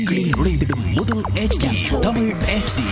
உங்களில் நுழைந்திடும் முதல் HD தமிழ் HD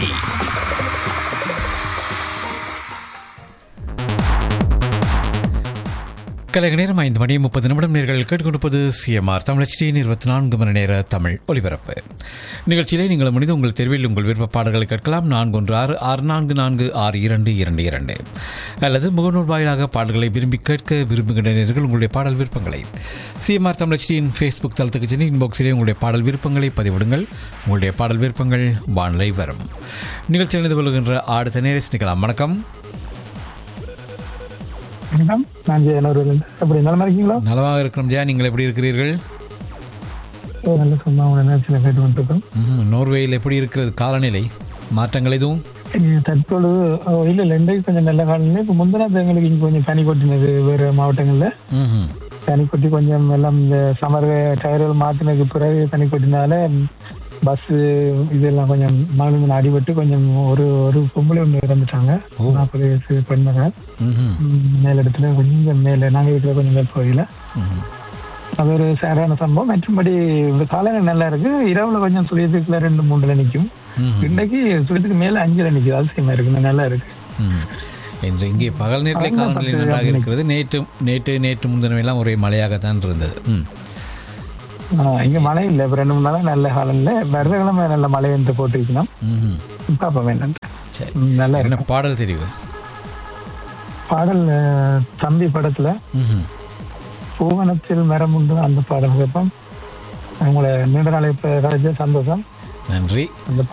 கலைக நேரம் ஐந்து மணி முப்பது நிமிடம் நேர்கள் கேட்டுக்கொண்டிருப்பது சிஎம்ஆர் தமிழச்சியின் இருபத்தி நான்கு மணி நேர தமிழ் ஒலிபரப்பு நிகழ்ச்சியிலே நீங்கள் முடிந்து உங்கள் தெருவில் உங்கள் விருப்ப பாடல்களை கேட்கலாம் நான்கு ஒன்று ஆறு ஆறு நான்கு நான்கு ஆறு இரண்டு இரண்டு இரண்டு அல்லது முகநூல் வாயிலாக பாடல்களை விரும்பி கேட்க விரும்புகின்ற நேர்கள் உங்களுடைய பாடல் விருப்பங்களை சிஎம்ஆர் தமிழச்சியின் ஃபேஸ்புக் தளத்துக்கு சென்று இன்பாக்ஸிலே உங்களுடைய பாடல் விருப்பங்களை பதிவிடுங்கள் உங்களுடைய பாடல் விருப்பங்கள் வானிலை வரும் நிகழ்ச்சி இணைந்து கொள்கின்ற அடுத்த நேரை சிந்திக்கலாம் வணக்கம் வணக்கம் நான் ஜெயனூரில் எப்படி நலமா இருக்கீங்களா நலமாக இருக்கிறோம் ஜெயா நீங்கள் எப்படி இருக்கிறீர்கள் ஓ, நல்ல சும்மா உங்களை நினைச்சு கேட்டு வந்துருக்கோம் ம்ஹும். நோர்வேயில் எப்படி இருக்கிறது காலநிலை மாற்றங்கள் எதுவும் இங்க தற்பொழுது ஓ, இல்ல இல்ல இன்றைக்கு கொஞ்சம் நல்ல காலம் இப்போ முந்தின எங்களுக்கு இங்க கொஞ்சம் பனி கொட்டினது வேறு மாவட்டங்கள்ல ம்ஹும். பனி கொட்டி கொஞ்சம் எல்லாம் இந்த சமர் டயர்கள் மாத்தினதுக்கு பிறகு பனி கொட்டினால பஸ் இதெல்லாம் கொஞ்சம் மருந்து அடிபட்டு கொஞ்சம் ஒரு ஒரு பொம்பளை ஒன்று இறந்துட்டாங்க நாற்பது வயசு பெண்ணுங்க ம்ஹும். மேலிடத்துல கொஞ்சம் மேல நாங்க இருக்கிற கொஞ்சம் மேல் பகுதியில ம்ஹும். அது ஒரு சேரான சம்பவம் மற்றபடி இந்த காலையில நல்லா இருக்கு இரவுல கொஞ்சம் சுழியத்துக்குள்ள ரெண்டு மூணுல நிக்கும் ம்ஹும். இன்னைக்கு சுழியத்துக்கு மேல அஞ்சுல நிக்குது அதிசயமா இருக்கு நல்லா இருக்கு ம். இன்று இங்கே பகல் நேரத்திலே பகல்ல காலநிலை பத்து நன்றாக மணிக்கு. இருக்கிறது நேற்று நேற்று நேற்று முந்தினவையெல்லாம் ஒரே மழையாகத்தான் இருந்தது ம். ஆஹ் இங்க மழை இல்ல இப்ப ரெண்டு மூணு நாளா நல்ல காலம் இல்ல வருடக்கிழமை நல்ல மழை என்று போட்டிருக்கணும் ம்ஹும். பாப்பா வேண்டாம் சரி நல்லா என்ன இருக்கு பாடல் தெரிவு பாடல் ஆஹ், தம்பி படத்துல ம்ஹும். பூவனத்தில் மரம் உண்டு அந்த பாடல் கேட்போம் உங்களை நீண்ட நாளை இப்ப கிடைச்ச சந்தோஷம் நன்றி அந்த